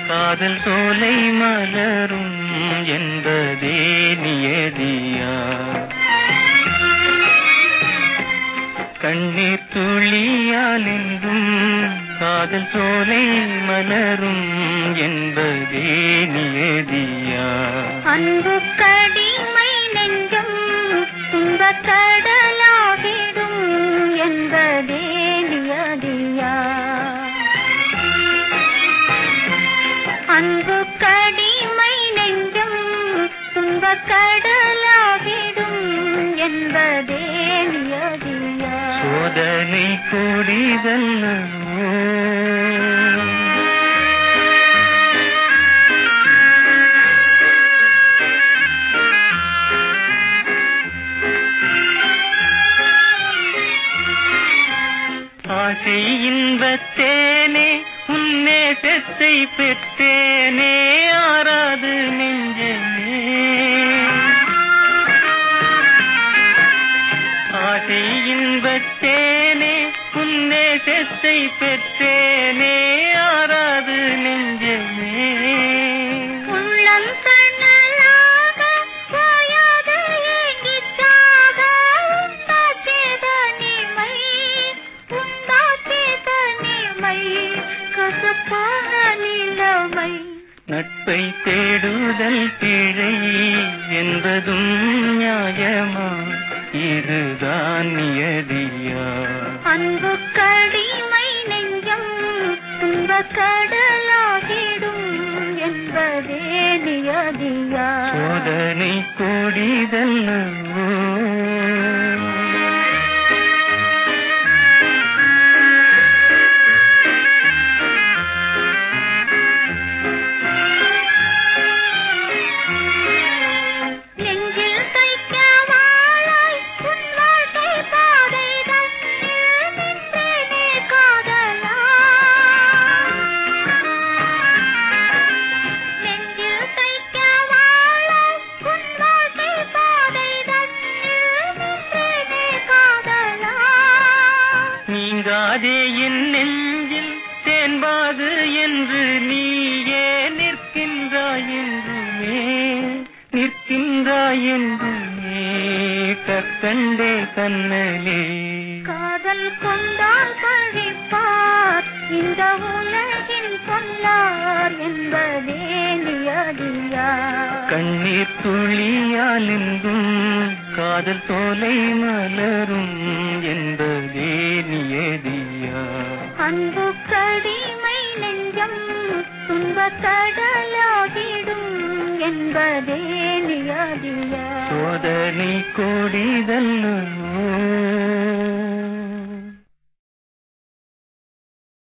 காதல் சோலை மலரும் என்பதே நியதியா கண்ணீர் துளியால் என்றும் காதல் சோலை மலரும் என்பதே நியதியா அன்பு கடிமை நெஞ்சம் துன்பக் கடலாகிடும் என்பதே நியதியா அன்பு கடிமை நெஞ்சம் துன்பக் கடலாகிடும் என்பதே நியதியா சோதனை கூடிதல்லவோ ஆசை இன்பத்தேனே உன்னே செத்தை பெற்றேனே ஆறாது நெஞ்சமே ஆசை இன்பத்தேனே உன்னே செத்தை பெற்றேனே ஆறாது நெஞ்சமே உள்ளம் தன்னலாக ஓயாது ஏங்கிச் சாக உண்டாச்சே தனிமை உண்டாச்சே தனிமை கசப்பான நிலைமை நட்பை தேடுதல் பிழை என்பதும் நியாயமா இதுதான் நியதியா அன்பு கடிமை நெஞ்சம் துன்பக் கடலாகிடும் என்பதே நியதியா சோதனை கூடிதல்லவோ நெஞ்சில் தைக்க வாழாய் உன் வாழ்க்கை பாதை தன்னில் நின்றேனே காதலா நெஞ்சில் தைக்க வாழாய் உன் வாழ்க்கை பாதை தன்னில் நின்றேனே காதலா நீங்காதே என் நெஞ்சில் தேன்பாது என்று நீயே நிற்கின்றாய் என்றுமே நிற்கின்றாய் என்றுமே கற்கண்டே கண்ணலே காதல் கொண்டால் பழிப்பார் இந்த உலகின் சொல்லார் என்பதே நியதியா கண்ணீர் துளியால் என்றும் காதல் சோலை மலரும் என்பதே நியதியா அன்பு கடிமை நெஞ்சம் துன்பக் கடலாகிடும் என்பதே நியதியா சோதனை கூடிதல்லோ